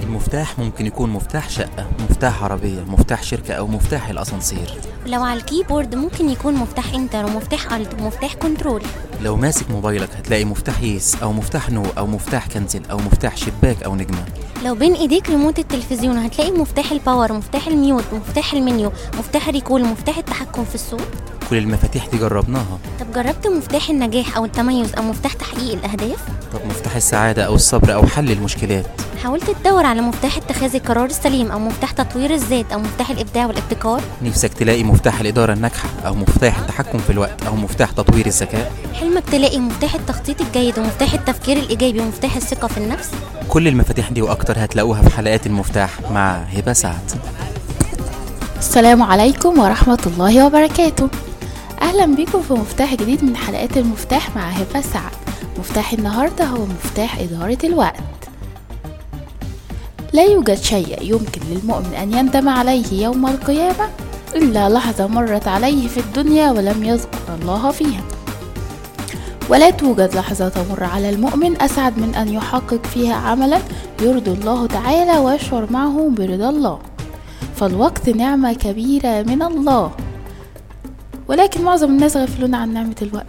المفتاح ممكن يكون مفتاح شقة مفتاح عربية مفتاح شركة أو مفتاح الأسانسير ولو على الكيبورد ممكن يكون مفتاح انتر ومفتاح الت ومفتاح كنترول لو ماسك موبايلك هتلاقي مفتاح يس أو مفتاح نو أو مفتاح كنزل أو مفتاح شباك أو نجمة لو بين ايديك ريموت التلفزيون هتلاقي مفتاح الباور مفتاح الميوت مفتاح المنيو مفتاح الريكول مفتاح التحكم في الصوت كل المفاتيح دي جربناها طب جربت مفتاح النجاح او التميز او مفتاح تحقيق الاهداف طب مفتاح السعادة أو الصبر أو حل المشكلات حاولت تدور على مفتاح اتخاذ القرار السليم او مفتاح تطوير الذات او مفتاح الابداع والابتكار نفسك تلاقي مفتاح الإدارة الناجحة أو مفتاح التحكم في الوقت أو مفتاح تطوير الذكاء حلمك تلاقي مفتاح التخطيط الجيد ومفتاح التفكير الايجابي ومفتاح الثقه في النفس كل المفاتيح دي وأكتر هتلاقوها في حلقات المفتاح مع هبة سعد السلام عليكم ورحمة الله وبركاته أهلا بكم في مفتاح جديد من حلقات المفتاح مع هبة سعد مفتاح النهاردة هو مفتاح إدارة الوقت لا يوجد شيء يمكن للمؤمن أن يندم عليه يوم القيامة إلا لحظة مرت عليه في الدنيا ولم يذكر الله فيها ولا توجد لحظة تمر على المؤمن أسعد من أن يحقق فيها عملا يرضي الله تعالى ويشعر معه برضا الله فالوقت نعمة كبيرة من الله ولكن معظم الناس غافلون عن نعمة الوقت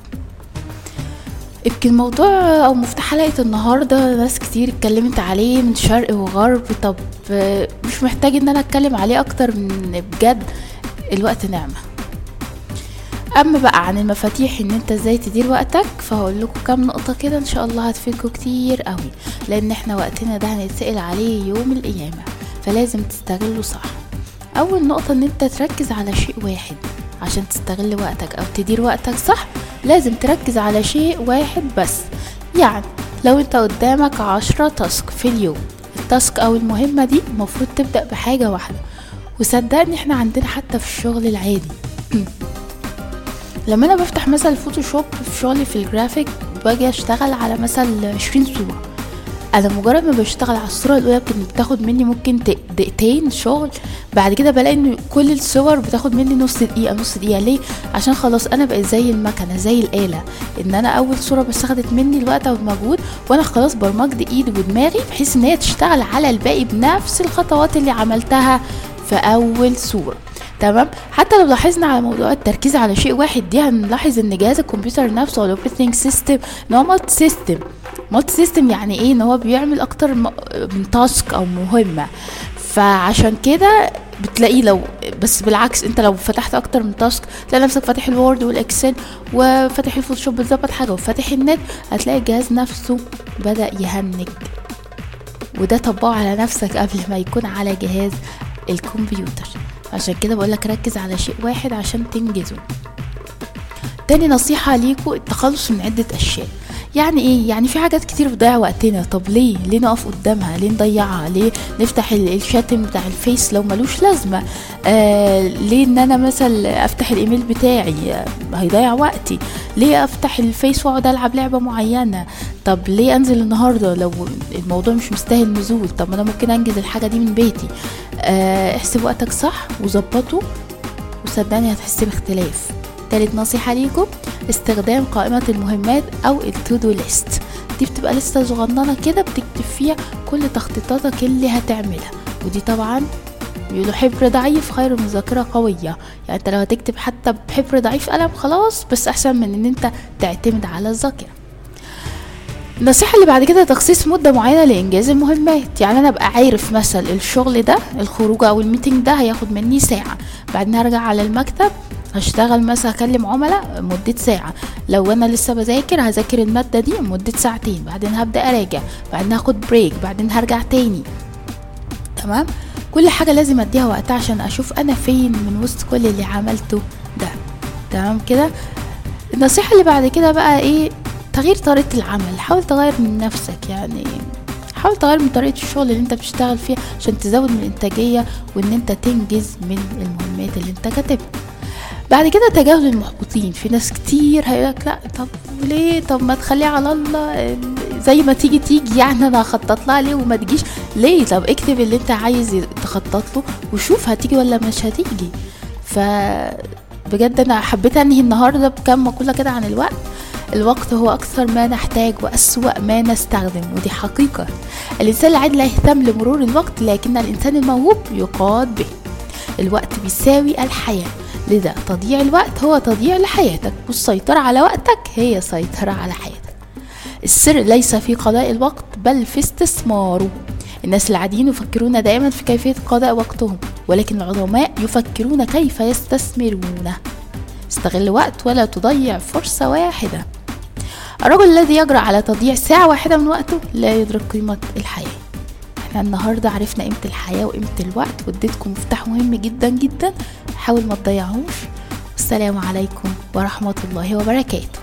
يمكن موضوع او مفتاح حلقة النهاردة ناس كتير اتكلمت عليه من شرق وغرب طب آه، مش محتاج ان انا اتكلم عليه اكتر من بجد الوقت نعمة اما بقى عن المفاتيح ان انت ازاي تدير وقتك فهقول لكم كام نقطة كده ان شاء الله هتفيدكم كتير قوي لان احنا وقتنا ده هنتسأل عليه يوم القيامة فلازم تستغله صح اول نقطة ان انت تركز على شيء واحد عشان تستغل وقتك او تدير وقتك صح لازم تركز على شيء واحد بس يعني لو انت قدامك عشرة تاسك في اليوم التاسك او المهمة دي المفروض تبدأ بحاجة واحدة وصدقني احنا عندنا حتى في الشغل العادي لما انا بفتح مثلا الفوتوشوب في شغلي في الجرافيك باجي اشتغل على مثلا عشرين صورة انا مجرد ما بشتغل على الصورة الاولى بت- بتاخد مني ممكن دق- دقيقتين شغل بعد كده بلاقي ان كل الصور بتاخد مني نص دقيقة نص دقيقة ليه عشان خلاص انا بقيت زي المكنة زي الآلة ان انا اول صورة بس خدت مني الوقت والمجهود وانا خلاص برمجت ايدي ودماغي بحيث ان هي تشتغل على الباقي بنفس الخطوات اللي عملتها في اول صورة تمام حتى لو لاحظنا على موضوع التركيز على شيء واحد دي هنلاحظ ان جهاز الكمبيوتر نفسه او الاوبريتنج سيستم ان هو مالتي سيستم مالتي سيستم يعني ايه ان هو بيعمل اكتر م- من تاسك او مهمه فعشان كده بتلاقيه لو بس بالعكس انت لو فتحت اكتر من تاسك تلاقي نفسك فاتح الوورد والاكسل وفاتح الفوتوشوب بتظبط حاجه وفاتح النت هتلاقي الجهاز نفسه بدا يهنج وده طبقه على نفسك قبل ما يكون على جهاز الكمبيوتر عشان كده بقولك ركز على شيء واحد عشان تنجزه تاني نصيحة ليكوا التخلص من عدة أشياء يعني ايه يعني في حاجات كتير بتضيع وقتنا طب ليه ليه نقف قدامها ليه نضيعها ليه نفتح ال- الشاتم بتاع الفيس لو ملوش لازمة آه ليه ان انا مثلا افتح الايميل بتاعي آه هيضيع وقتي ليه افتح الفيس واقعد العب لعبة معينة طب ليه انزل النهاردة لو الموضوع مش مستاهل نزول طب ما انا ممكن انجز الحاجة دي من بيتي آه احسب وقتك صح وظبطه وصدقني هتحس باختلاف تالت نصيحة ليكم استخدام قائمة المهمات أو التودو ليست دي بتبقى لسه صغننة كده بتكتب فيها كل تخطيطاتك اللي هتعملها ودي طبعا بيقولوا حبر ضعيف خير من ذاكرة قوية يعني انت لو هتكتب حتى بحبر ضعيف قلم خلاص بس أحسن من ان انت تعتمد على الذاكرة النصيحة اللي بعد كده تخصيص مدة معينة لإنجاز المهمات يعني أنا أبقى عارف مثلا الشغل ده الخروج أو الميتنج ده هياخد مني ساعة بعدين هرجع على المكتب هشتغل مثلا اكلم عملاء مدة ساعة لو انا لسه بذاكر هذاكر المادة دي مدة ساعتين بعدين هبدأ اراجع بعدين هاخد بريك بعدين هرجع تاني تمام كل حاجة لازم اديها وقتها عشان اشوف انا فين من وسط كل اللي عملته ده تمام كده النصيحة اللي بعد كده بقى ايه تغيير طريقة العمل حاول تغير من نفسك يعني حاول تغير من طريقة الشغل اللي انت بتشتغل فيها عشان تزود من الانتاجية وان انت تنجز من المهمات اللي انت كاتبها بعد كده تجاهل المحبطين في ناس كتير هيقولك لا طب ليه طب ما تخليها على الله زي ما تيجي تيجي يعني انا هخطط لها ليه وما تجيش ليه طب اكتب اللي انت عايز تخطط له وشوف هتيجي ولا مش هتيجي ف بجد انا حبيت انهي النهارده بكام مقوله كده عن الوقت الوقت هو أكثر ما نحتاج وأسوأ ما نستخدم ودي حقيقة الإنسان العادي لا يهتم لمرور الوقت لكن الإنسان الموهوب يقاد به الوقت بيساوي الحياة لذا تضييع الوقت هو تضييع لحياتك والسيطرة على وقتك هي سيطرة على حياتك السر ليس في قضاء الوقت بل في استثماره الناس العاديين يفكرون دائما في كيفية قضاء وقتهم ولكن العظماء يفكرون كيف يستثمرونه استغل وقت ولا تضيع فرصة واحدة الرجل الذي يجرأ على تضييع ساعة واحدة من وقته لا يدرك قيمة الحياة احنا النهاردة عرفنا قيمة الحياة وقيمة الوقت واديتكم مفتاح مهم جدا جدا حاول ما تضيعهوش والسلام عليكم ورحمة الله وبركاته